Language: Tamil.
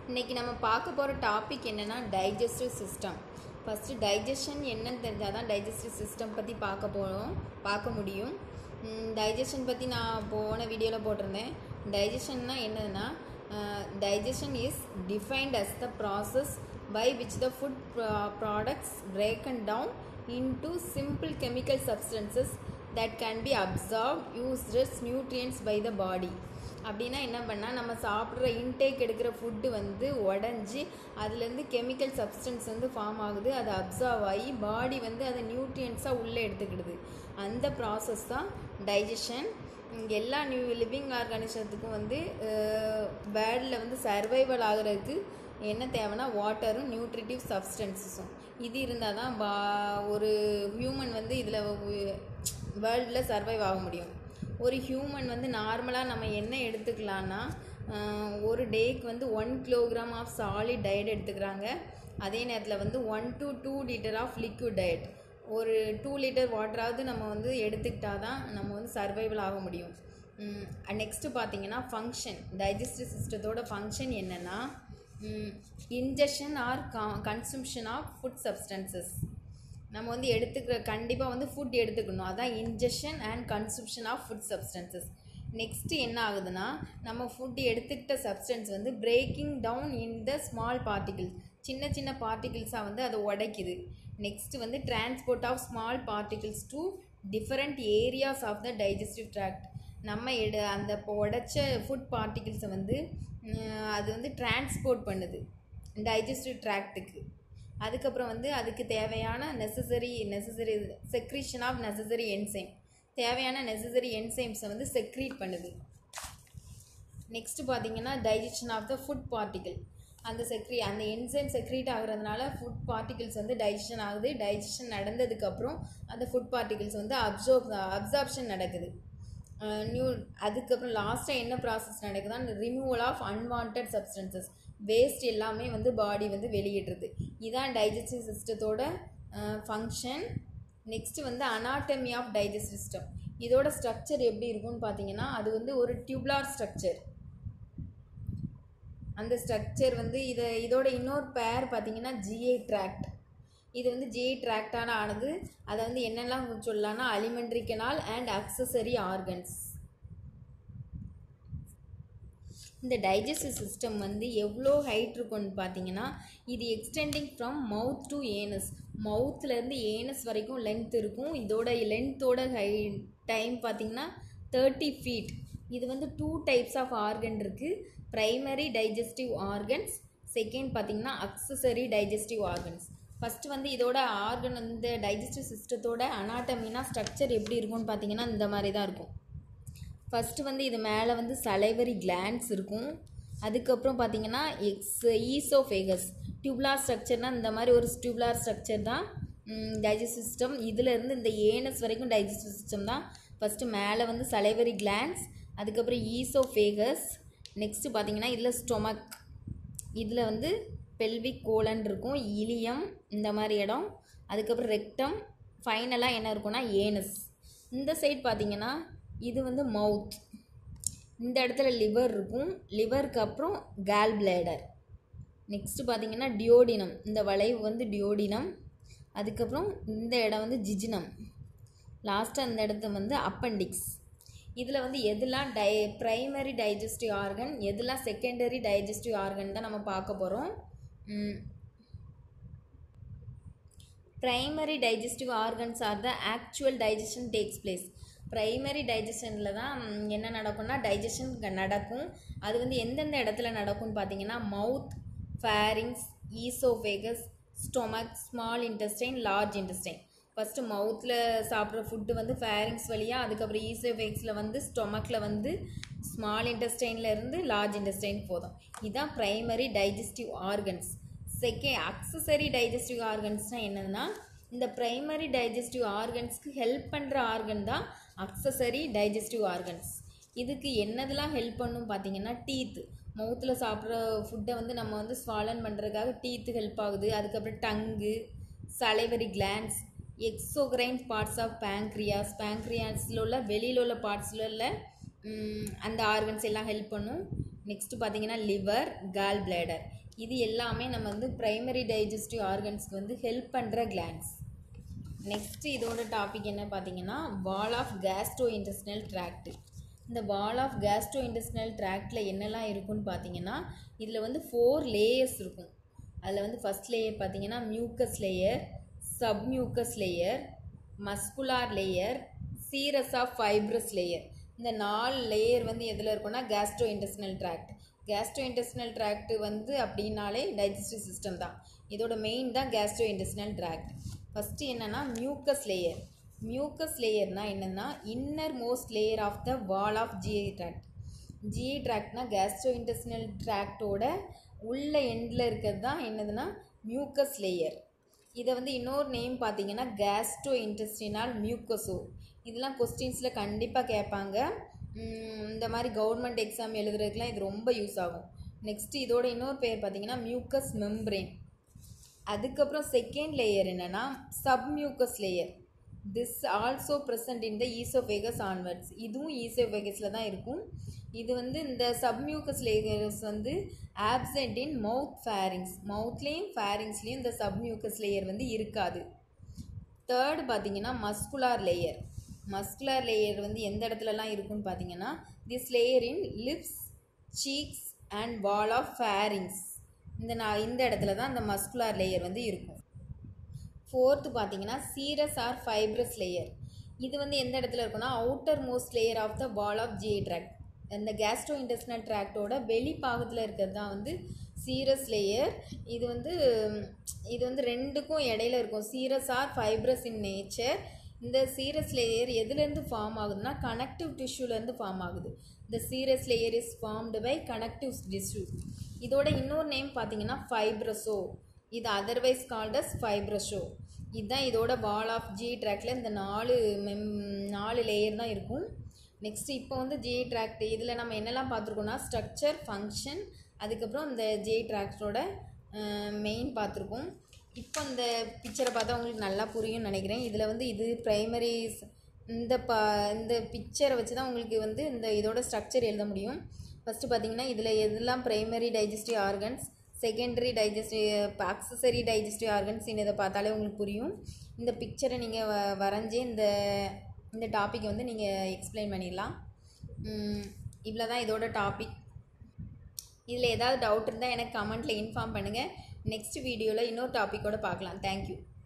இன்றைக்கி நம்ம பார்க்க போகிற டாபிக் என்னென்னா டைஜஸ்டிவ் சிஸ்டம் ஃபஸ்ட்டு டைஜஷன் என்னன்னு தெரிஞ்சால் தான் டைஜஸ்டிவ் சிஸ்டம் பற்றி பார்க்க போகிறோம் பார்க்க முடியும் டைஜஷன் பற்றி நான் போன வீடியோவில் போட்டிருந்தேன் டைஜஷன்னா என்னதுன்னா digestion is defined as the process by which the food products broken down into simple chemical substances that can be absorbed used as nutrients by the body அப்படின்னா என்ன பண்ணால் நம்ம சாப்பிட்ற இன்டேக் எடுக்கிற ஃபுட்டு வந்து உடஞ்சி அதுலேருந்து கெமிக்கல் சப்ஸ்டன்ஸ் வந்து ஃபார்ம் ஆகுது அது அப்சர்வ் ஆகி பாடி வந்து அதை நியூட்ரியன்ஸாக உள்ளே எடுத்துக்கிடுது அந்த ப்ராசஸ் தான் டைஜஷன் எல்லா நியூ லிவிங் ஆர்கானிசத்துக்கும் வந்து பேர்டில் வந்து சர்வைவல் ஆகிறதுக்கு என்ன தேவைன்னா வாட்டரும் நியூட்ரிட்டிவ் சப்ஸ்டன்ஸஸும் இது இருந்தால் தான் பா ஒரு ஹியூமன் வந்து இதில் வேர்ல்டில் சர்வைவ் ஆக முடியும் ஒரு ஹியூமன் வந்து நார்மலாக நம்ம என்ன எடுத்துக்கலான்னா ஒரு டேக்கு வந்து one kilogram of solid diet எடுத்துக்கிறாங்க அதே நேரத்தில் வந்து one to two litre of liquid diet ஒரு டூ லிட்டர் வாட்டராவது நம்ம வந்து எடுத்துக்கிட்டால் தான் நம்ம வந்து சர்வைவல் ஆக முடியும் நெக்ஸ்ட்டு பார்த்தீங்கன்னா ஃபங்க்ஷன் டைஜஸ்டிவ் சிஸ்டத்தோட ஃபங்க்ஷன் என்னென்னா injection or consumption of food substances நம்ம வந்து எடுத்துக்கிற கண்டிப்பாக வந்து ஃபுட் எடுத்துக்கணும் அதான் injection and consumption of food substances next என்ன ஆகுதுன்னா நம்ம ஃபுட் எடுத்துக்கிட்ட சப்ஸ்டன்ஸ் வந்து breaking down in the small particles சின்ன சின்ன பார்ட்டிகிள்ஸாக வந்து அதை உடைக்குது நெக்ஸ்ட்டு வந்து transport of small particles to different areas of the digestive tract நம்ம எடு அந்த உடைச்ச ஃபுட் பார்ட்டிகிள்ஸை வந்து அது வந்து டிரான்ஸ்போர்ட் பண்ணுது டைஜஸ்டிவ் ட்ராக்ட்டுக்கு அதுக்கப்புறம் வந்து அதுக்கு தேவையான necessary necessary secretion of necessary enzyme தேவையான நெசசரி என்சைம்ஸை வந்து செக்ரீட் பண்ணுது நெக்ஸ்ட்டு பார்த்தீங்கன்னா digestion of the food particle அந்த செக்ரி அந்த என்சைம் செக்ரீட் ஆகிறதுனால ஃபுட் பார்ட்டிகிள்ஸ் வந்து டைஜஷன் ஆகுது டைஜஷன் நடந்ததுக்கப்புறம் அந்த ஃபுட் பார்ட்டிகிள்ஸ் வந்து அப்சர்வ் அப்சார்ப்ஷன் நடக்குது நியூ அதுக்கப்புறம் லாஸ்ட்டாக என்ன ப்ராசஸ் நடக்குதுன்னா removal of unwanted substances waste எல்லாமே வந்து பாடி வந்து வெளியிடுறது இதான் டைஜஸ்டிவ் சிஸ்டத்தோட ஃபங்க்ஷன் நெக்ஸ்ட்டு வந்து அனாட்டமி ஆஃப் டைஜஸ்ட் சிஸ்டம் இதோட ஸ்ட்ரக்சர் எப்படி இருக்கும்னு பார்த்தீங்கன்னா அது வந்து ஒரு டியூப்லார் ஸ்ட்ரக்சர் அந்த ஸ்ட்ரக்சர் வந்து இதை இதோட இன்னொரு பேர் பார்த்தீங்கன்னா ஜிஐ ட்ராக்ட் இது வந்து ஜிஐ ட்ராக்டான ஆனது அதை வந்து என்னெல்லாம் சொல்லலாம்னா alimentary canal and accessory organs இந்த டைஜஸ்டிவ் சிஸ்டம் வந்து எவ்வளோ ஹைட் இருக்கும்னு பார்த்தீங்கன்னா இது extending from mouth to anus மவுத்துலேருந்து ஏனஸ் வரைக்கும் லென்த் இருக்கும் இதோட லென்த்தோட ஹை டைம் பார்த்தீங்கன்னா தேர்ட்டி ஃபீட் இது வந்து டூ டைப்ஸ் ஆஃப் ஆர்கன் இருக்குது ப்ரைமரி டைஜஸ்டிவ் ஆர்கன்ஸ் செகண்ட் பார்த்தீங்கன்னா அக்சசரி டைஜஸ்டிவ் ஆர்கன்ஸ் ஃபஸ்ட்டு வந்து இதோட ஆர்கன் இந்த டைஜஸ்டிவ் சிஸ்டத்தோட அனாட்டமினா ஸ்ட்ரக்சர் எப்படி இருக்கும்னு பார்த்தீங்கன்னா இந்த மாதிரி தான் இருக்கும் ஃபஸ்ட்டு வந்து இது மேலே வந்து சலைவரி கிளான்ஸ் இருக்கும் அதுக்கப்புறம் பார்த்தீங்கன்னா எக்ஸ் ஈசோஃபேகஸ் டியூப்லார் ஸ்ட்ரக்சர்னால் இந்த மாதிரி ஒரு டியூப்லார் ஸ்ட்ரக்சர் தான் டைஜஸ்டிவ் சிஸ்டம் இதிலேருந்து இந்த ஏனஸ் வரைக்கும் டைஜஸ்டிவ் சிஸ்டம் தான் ஃபஸ்ட்டு மேலே வந்து சலைவரி கிளான்ஸ் அதுக்கப்புறம் ஈசோஃபேகஸ் நெக்ஸ்ட்டு பார்த்தீங்கன்னா இதில் ஸ்டொமக் இதில் வந்து பெல்விக் கோலன் இருக்கும் இலியம் இந்த மாதிரி இடம் அதுக்கப்புறம் ரெக்டம் ஃபைனலாக என்ன இருக்கும்னா ஏனஸ் இந்த சைட் பார்த்தீங்கன்னா இது வந்து மவுத் இந்த இடத்துல லிவர் இருக்கும் லிவருக்கு அப்புறம் கேல் பிளேடர் நெக்ஸ்ட்டு பார்த்தீங்கன்னா டியோடினம் இந்த வளைவு வந்து டியோடினம் அதுக்கப்புறம் இந்த இடம் வந்து ஜிஜினம் லாஸ்ட்டாக இந்த இடத்து வந்து அப்பண்டிக்ஸ் இதில் வந்து எதெல்லாம் டை ப்ரைமரி டைஜஸ்டிவ் ஆர்கன் எதெல்லாம் செகண்டரி டைஜஸ்டிவ் ஆர்கன் தான் நம்ம பார்க்க போகிறோம் primary digestive organs are the actual digestion takes place primary டைஜஷனில் தான் என்ன நடக்கும்னா டைஜஷன் நடக்கும் அது வந்து எந்தெந்த இடத்துல நடக்கும்னு பார்த்தீங்கன்னா mouth pharynx oesophagus stomach small intestine large intestine first மவுத்தில் சாப்பிட்ற ஃபுட்டு வந்து ஃபேரிங்ஸ் வழியாக அதுக்கப்புறம் ஈசோஃபேக்ஸில் வந்து ஸ்டொமக்கில் வந்து ஸ்மால் இன்டெஸ்டைனில் இருந்து லார்ஜ் இன்டெஸ்டைன் போதும் இதுதான் primary digestive organs second accessory digestive ஆர்கன்ஸ்னால் என்னதுன்னா இந்த ப்ரைமரி டைஜஸ்டிவ் ஆர்கன்ஸ்க்கு ஹெல்ப் பண்ணுற ஆர்கன் தான் அக்சசரி டைஜஸ்டிவ் ஆர்கன்ஸ் இதுக்கு என்னதெல்லாம் ஹெல்ப் பண்ணும் பார்த்தீங்கன்னா டீத்து மவுத்தில் சாப்பிட்ற ஃபுட்டை வந்து நம்ம வந்து ஸ்வாலன் பண்ணுறதுக்காக டீத்து ஹெல்ப் ஆகுது அதுக்கப்புறம் tongue salivary glands exocrine parts of pancreas பேங்க்ரியாஸில் உள்ள வெளியில் உள்ள பார்ட்ஸில் உள்ள அந்த ஆர்கன்ஸ் எல்லாம் ஹெல்ப் பண்ணும் நெக்ஸ்ட் பார்த்தீங்கன்னா லிவர் கால் பிளேடர் இது எல்லாமே நம்ம வந்து பிரைமரி டைஜஸ்டிவ் ஆர்கன்ஸ்க்கு வந்து ஹெல்ப் பண்ணுற கிளான்ஸ் நெக்ஸ்ட் இதோட டாபிக் என்ன பார்த்தீங்கன்னா wall of gastrointestinal tract இந்த வால் ஆஃப் கேஸ்ட்ரோ இன்டெஸ்டினல் ட்ராக்டில் என்னெல்லாம் இருக்குன்னு பார்த்தீங்கன்னா இதில் வந்து ஃபோர் லேயர்ஸ் இருக்கும் அதில் வந்து ஃபஸ்ட் லேயர் பார்த்தீங்கன்னா mucous layer submucous layer muscular layer serous of fibrous layer இந்த நாலு லேயர் வந்து எதில் இருக்கும்னா gastrointestinal tract gastrointestinal tract வந்து அப்படின்னாலே டைஜஸ்டிவ் சிஸ்டம் தான் இதோட மெயின் தான் கேஸ்ட்ரோ இன்டெஸ்டினல் ட்ராக்ட் ஃபஸ்ட்டு என்னென்னா மியூக்கஸ் லேயர் மியூக்கஸ் லேயர்னா என்னென்னா innermost layer of the wall of GI tract GI ட்ராக்ட்னா கேஸ்ட்ரோ இன்டெஸ்டினல் ட்ராக்டோட உள்ள எண்டில் இருக்கிறது தான் என்னதுன்னா மியூக்கஸ் லேயர் இதை வந்து இன்னொரு நேம் பார்த்தீங்கன்னா கேஸ்ட்ரோ இன்டெஸ்டினால் மியூக்கஸோ இதெல்லாம் கொஸ்டின்ஸில் கண்டிப்பாக கேட்பாங்க உம், இந்த மாதிரி கவர்மெண்ட் எக்ஸாம் எழுதுறதுக்குலாம் இது ரொம்ப யூஸ் ஆகும் நெக்ஸ்ட்டு இதோட இன்னொரு பேர் பார்த்தீங்கன்னா மியூக்கஸ் மெம்ப்ரேன் அதுக்கப்புறம் செகண்ட் லேயர் என்னென்னா submucous layer this also present in the oesophagus onwards இதுவும் ஈசோஃபேகஸில் தான் இருக்கும் இது வந்து இந்த சப்மியூக்கஸ் லேயர்ஸ் வந்து ஆப்சென்ட் இன் மவுத் ஃபேரிங்ஸ் மவுத்லேயும் ஃபேரிங்ஸ்லேயும் இந்த சப்மியூக்கஸ் லேயர் வந்து இருக்காது தேர்டு பார்த்தீங்கன்னா மஸ்குலார் லேயர் மஸ்குலார் லேயர் வந்து எந்த இடத்துலலாம் இருக்குன்னு பார்த்தீங்கன்னா this layer in lips cheeks and wall of pharynx இந்த நான் இந்த இடத்துல தான் இந்த மஸ்குலார் லேயர் வந்து இருக்கும் ஃபோர்த்து பார்த்தீங்கன்னா சீரஸ் ஆர் ஃபைப்ரஸ் லேயர் இது வந்து எந்த இடத்துல இருக்குன்னா outermost layer of the wall of GI tract இந்த கேஸ்ட்ரோ இன்டெஸ்டினல் ட்ராக்டோட வெளிப்பாகத்தில் இருக்கிறது தான் வந்து சீரஸ் லேயர் இது வந்து ம், இது வந்து ரெண்டுக்கும் இடையில இருக்கும் serous or fibrous in nature இந்த சீரஸ் லேயர் எதுலேருந்து ஃபார்ம் ஆகுதுன்னா கனெக்டிவ் டிஷ்யூலேருந்து ஃபார்ம் ஆகுது இந்த serous layer is formed by connective tissue இதோட இன்னொரு நேம் பார்த்தீங்கன்னா ஃபைப்ரஸோ இது அதர்வைஸ் கால்டஸ் ஃபைப்ரஷோ இதுதான் இதோட வால் ஆஃப் ஜி ட்ராக்ல இந்த நாலு மெம் நாலு லேயர் தான் இருக்கும் நெக்ஸ்ட் இப்போ வந்து ஜே ட்ராக்ட் இதில் நம்ம என்னெல்லாம் பார்த்துருக்கோம்னா ஸ்ட்ரக்சர் ஃபங்க்ஷன் அதுக்கப்புறம் இந்த ஜே ட்ராக்டோட மெயின் பார்த்துருக்கோம் இப்போ இந்த பிக்சரை பார்த்தா உங்களுக்கு நல்லா புரியும்னு நினைக்கிறேன் இதில் வந்து இது ப்ரைமரி இந்த ப இந்த பிக்சரை வச்சு தான் உங்களுக்கு வந்து இந்த இதோட ஸ்ட்ரக்சர் எழுத முடியும் ஃபஸ்ட்டு பார்த்தீங்கன்னா இதில் எதெல்லாம் primary digestive organs secondary digestive accessory digestive organs இதை பார்த்தாலே உங்களுக்கு புரியும் இந்த பிக்சரை நீங்கள் வ வரைஞ்சி இந்த இந்த டாப்பிக்கை வந்து நீங்கள் எக்ஸ்பிளைன் பண்ணிடலாம் இவ்வளோ தான் இதோட டாபிக் இதில் ஏதாவது டவுட் இருந்தால் எனக்கு கமெண்ட்டில் இன்ஃபார்ம் பண்ணுங்கள் நெக்ஸ்ட் வீடியோவில் இன்னொரு டாப்பிக்கோட பார்க்கலாம் தேங்க்யூ